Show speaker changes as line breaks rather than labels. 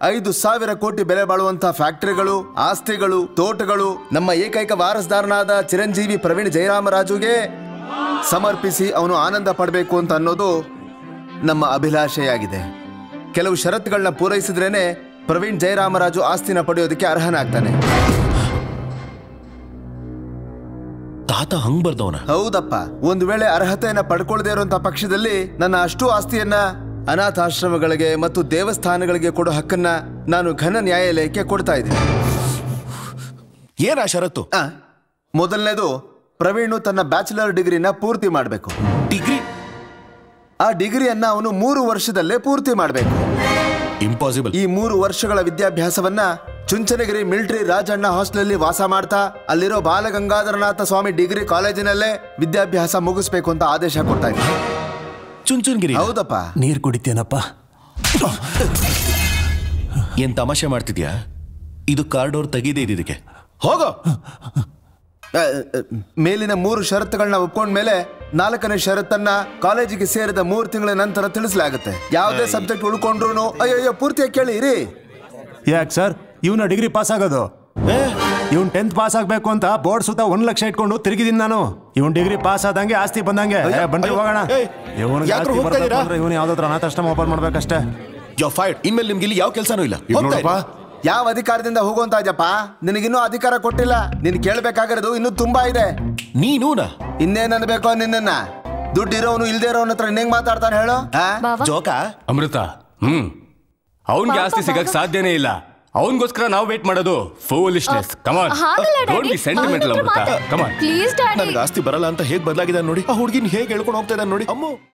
ಐದು ಸಾವಿರ ಕೋಟಿ ಬೆಲೆ ಬಾಳುವಂತಹ ಫ್ಯಾಕ್ಟರಿಗಳು ಆಸ್ತಿಗಳು ತೋಟಗಳು ನಮ್ಮ ಏಕೈಕ ವಾರಸ್ದಾರನಾದ ಚಿರಂಜೀವಿ ಪ್ರವೀಣ್ ಜಯರಾಮರಾಜುಗೆ ಸಮರ್ಪಿಸಿ ಅವನು ಆನಂದ ಪಡಬೇಕು ಅಂತ ಅನ್ನೋದು ನಮ್ಮ ಅಭಿಲಾಷೆಯಾಗಿದೆ ಕೆಲವು ಷರತ್ತುಗಳನ್ನ ಪೂರೈಸಿದ್ರೇನೆ ಪ್ರವೀಣ್ ಜಯರಾಮರಾಜು ಆಸ್ತಿನ ಪಡೆಯೋದಕ್ಕೆ ಅರ್ಹನಾಗ್ತಾನೆ
ತಾತ ಹಂಗ್ ಬರ್ದವನ
ಹೌದಪ್ಪ ಒಂದು ವೇಳೆ ಅರ್ಹತೆಯನ್ನ ಪಡ್ಕೊಳ್ಳದೆ ಇರುವಂತಹ ಪಕ್ಷದಲ್ಲಿ ನನ್ನ ಅಷ್ಟು ಆಸ್ತಿಯನ್ನ ಅನಾಥಾಶ್ರಮಗಳಿಗೆ ಮತ್ತು ದೇವಸ್ಥಾನಗಳಿಗೆ ಕೊಡೋ ಹಕ್ಕನ್ನ ನಾನು ಘನ ನ್ಯಾಯಾಲಯಕ್ಕೆ ಕೊಡ್ತಾ ಇದ್ದೀನಿ
ಏನ ಷರತ್ತು
ಆ, ಮೊದಲನೇದು ಪ್ರವೀಣ್ ತನ್ನ ಬ್ಯಾಚುಲರ್ ಡಿಗ್ರಿನ ಪೂರ್ತಿ ಮಾಡಬೇಕು
ಡಿಗ್ರಿ
ಆ ಡಿಗ್ರಿಯನ್ನ ಅವನು ಮೂರು ವರ್ಷದಲ್ಲೇ ಪೂರ್ತಿ ಮಾಡಬೇಕು
ಇಂಪಾಸಿಬಲ್
ಈ ಮೂರು ವರ್ಷಗಳ ವಿದ್ಯಾಭ್ಯಾಸವನ್ನ ಚುಂಚನಗಿರಿ ಮಿಲಿಟರಿ ರಾಜಣ್ಣ ಹಾಸ್ಟೆಲಲ್ಲಿ ವಾಸ ಮಾಡ್ತಾ ಅಲ್ಲಿರೋ ಬಾಲಗಂಗಾಧರನಾಥ ಸ್ವಾಮಿ ಡಿಗ್ರಿ ಕಾಲೇಜಿನಲ್ಲೇ ವಿದ್ಯಾಭ್ಯಾಸ ಮುಗಿಸ್ಬೇಕು ಅಂತ ಆದೇಶ ಕೊಡ್ತಾ ಇದ್ದೀನಿ
ಚುಂಚುನ್ಗಿರಿ
ಹೌದಪ್ಪ
ನೀರು ಕುಡಿತೇನಪ್ಪ
ಏನ್ ತಮಾಷೆ ಮಾಡ್ತಿದ್ಯಾ ಇದು ಕಾರ್ಡೋರ್ ತೆಗೀದೇ ಇದಕ್ಕೆ ಹೋಗೋ
ಅ, ಅ, ಮೇಲಿನ ಮೂರು ಷರತ್ತುಗಳನ್ನ ಒಪ್ಕೊಂಡ್ಮೇಲೆ ನಾಲ್ಕನೇ ಷರತ್ತನ್ನ ಕಾಲೇಜಿಗೆ ಸೇರಿದ ಮೂರು ತಿಂಗಳ ನಂತರ ತಿಳಿಸಲಾಗುತ್ತೆ ಯಾವುದೇ ಸಬ್ಜೆಕ್ಟ್ ಉಳ್ಕೊಂಡ್ರು ಅಯ್ಯೋ ಪೂರ್ತಿಯಾಗಿ ಕೇಳಿ ಇರಿ
ಯಾಕೆ ಸರ್ ಇವನ ಡಿಗ್ರಿ ಪಾಸ್ ಆಗೋದು ಇವ್ನ್ ಟೆಂತ್ ಪಾಸ್ ಆಗ್ಬೇಕು ಅಂತ ಬೋರ್ಡ್ ಸುತ್ತ ಒಂದ್ ಲಕ್ಷ ಇಟ್ಕೊಂಡು ತಿರುಗಿದೀನಿ ನಾನು ಇವನ್ ಡಿಗ್ರಿ ಪಾಸ್ ಆದಂಗೆ ಆಸ್ತಿ ಬಂದಂಗೆ ಏ, ಬನ್ರಿ
ಅಯ್ಯೋ,
ಹೋಗೋಣ
ಏಯ್,
ಇವನಿಗೆ
ಯಾಕ್ರೋ
ಆಸ್ತಿ
ಹೋಗ್ತಾ
ಬರ್ಬೇಕು
ಇದೀರಾ?
ಅಂದ್ರೆ ಇವನು ಯಾವ್ದಾದ್ರು ಅನಾಥಾಶ್ರಮ ಓಪನ್ ಮಾಡ್ಬೇಕಷ್ಟೇ
ಯೋ ಫೈಡ್ ಇನ್ಮೇಲೆ ನಿಮ್ಗೆ ಇಲ್ಲಿ ಯಾವ ಕೆಲಸನೂ ಇಲ್ಲ
ಇದ್
ಹೋಗ್ತಾ
ನೋಡಪ್ಪ
ಇರಿ.
ಯಾವ ಅಧಿಕಾರದಿಂದ ಹೋಗುವಂತ ಇದ್ಯಪ್ಪ ನಿನಗಿನ್ನೂ ಅಧಿಕಾರ ಕೊಟ್ಟಿಲ್ಲ ನೀನ್ ಕೇಳ್ಬೇಕಾಗಿರೋದು ಇನ್ನೂ ತುಂಬಾ ಇದೆ
ನೀನೂನಾ
ಇನ್ನೇನ್ ಅನ್ಬೇಕೋ ನಿನ್ನನ್ನ ದುಡ್ಡು ಇರೋನು ಇಲ್ದೇ ಇರೋನ್ ಹತ್ರ ಹೆಂಗ್ ಮಾತಾಡ್ತಾನೆ ಹೇಳು ಆ?
ಬಾವಾ
ಜೋಕಾ
ಅಮೃತ ಹ್ಮ್ ಅವನ್ಗೆ ಆಸ್ತಿ ಸಿಗಕ್ ಸಾಧ್ಯನೇ ಇಲ್ಲ ಅವನ್ಗೋಸ್ಕರ ನಾವು ವೇಟ್ ಮಾಡೋದು ಫೂಲಿಶ್ನೆಸ್ ಕಮಾನ್
ಹಾಗಲ್ಲ
don't be sentimental Amrutha come on
please daddy
ನನಗೆ ಆಸ್ತಿ ಬರಲ್ಲ ಅಂತ ಹೇಗ್ ಬದಲಾಗಿದೆ ನೋಡಿ ಆ ಹುಡುಗಿನ ಹೇಗೆ ಹೇಳ್ಕೊಂಡು ಹೋಗ್ತಾ ಇದ್ದಾನೆ ನೋಡಿ ಅಮ್ಮು